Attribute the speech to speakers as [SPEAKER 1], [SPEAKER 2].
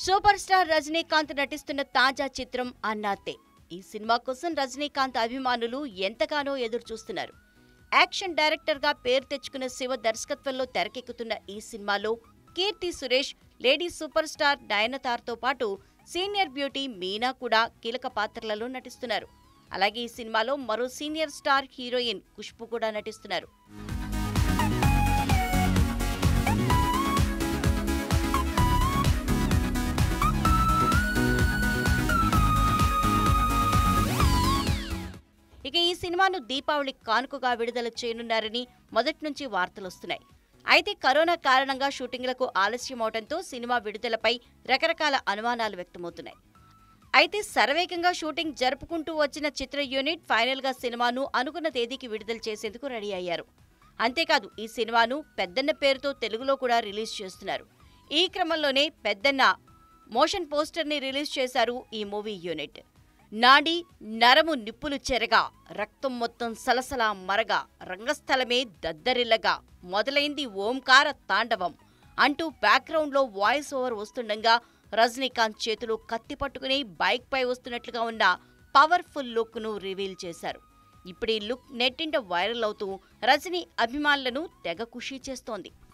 [SPEAKER 1] super star Rajinikanth నటిస్తున్న తాజా చిత్రం అన్నాతే ఈ సినిమా కోసం రజనీకాంత్ అభిమానులు ఎంతగానో ఎదురు చూస్తున్నారు యాక్షన్ డైరెక్టర్ గా పేరు తెచ్చుకున్న శివ దర్శకత్వంలో తెరకెక్కుతున్న ఈ సినిమాలో Keerthy Suresh lady super star నయనతార్తో పాటు సీనియర్ బ్యూటీ మీనా కూడా కీలక పాత్రలలో నటిస్తున్నారు అలాగే ఈ సినిమాలో మరో సీనియర్ స్టార్ హీరోయిన్ ఖుష్బు కూడా నటిస్తున్నారు ఇక ఈ సినిమాను దీపావళి కానుకగా విడుదల చేయనున్నారని మొదటి నుంచి వార్తలు వస్తున్నాయి అయితే కరోనా కారణంగా షూటింగ్లకు ఆలస్యం అవడంతో సినిమా విడుదలపై రకరకాల అనుమానాలు వ్యక్తమవుతున్నాయి అయితే శరవేగంగా షూటింగ్ జరుపుకుంటూ వచ్చిన చిత్ర యూనిట్ ఫైనల్ గా సినిమాను అనుకున్న తేదీకి విడుదల చేసేందుకు రెడీ అయ్యారు అంతేకాదు ఈ సినిమాను పెద్దన్న పేరుతో తెలుగులో కూడా రిలీజ్ చేస్తున్నారు ఈ క్రమంలోనే పెద్దన్న మోషన్ పోస్టర్ ని రిలీజ్ చేశారు ఈ మూవీ యూనిట్ నాడి నరము నిప్పులు చెరగా రక్తం మొత్తం సలసల మరగా రంగస్థలమే దద్దరిల్లగా మొదలైంది ఓంకార తాండవం అంటూ బ్యాక్గ్రౌండ్లో వాయిస్ ఓవర్ వస్తుండగా రజనీకాంత్ చేతులు కత్తి పట్టుకుని బైక్ పై వస్తున్నట్లుగా ఉన్న పవర్ఫుల్ లుక్ ను రివీల్ చేశారు ఇప్పుడు ఈ లుక్ నెట్టింట వైరల్ అవుతూ రజనీ అభిమానులను తెగ ఖుషీ చేస్తోంది